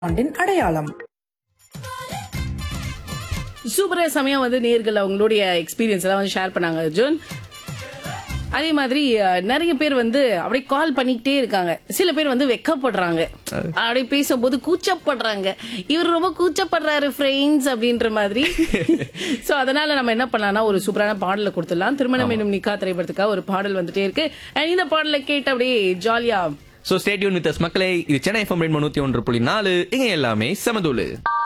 ஆண்டின் அடையாளம் சூப்பரா சமயம் வந்து நேர்கள் அவங்களுடைய எக்ஸ்பீரியன்ஸ் எல்லாம் வந்து ஷேர் பண்ணாங்க அர்ஜுன் அதே மாதிரி அஹ், நிறைய பேர் வந்து அப்படியே கால் பண்ணிக்கிட்டே இருக்காங்க சில பேர் வந்து வெக்கப்படுறாங்க அப்படியே பேசும்போது கூச்சப்படுறாங்க இவர் ரொம்ப கூச்சப்படுறாரு ஃப்ரெண்ட்ஸ் அப்படின்ற மாதிரி சோ அதனால நம்ம என்ன பண்ணலாம்னா ஒரு சூப்பரான பாடலை கொடுத்துடலாம் திருமணம் என்னும் நிக்கா திரைப்படத்துக்காக ஒரு பாடல் வந்துட்டே இருக்கு And இந்த பாடலை கேட்டு அப்படியே ஜாலியா சோ ஸ்டேடியூன் வித் மக்களே இது சென்னை எஃப்எம் ரெண்டு நூத்தி ஒன்று புள்ளி நாலு இங்க எல்லாமே சமதூளு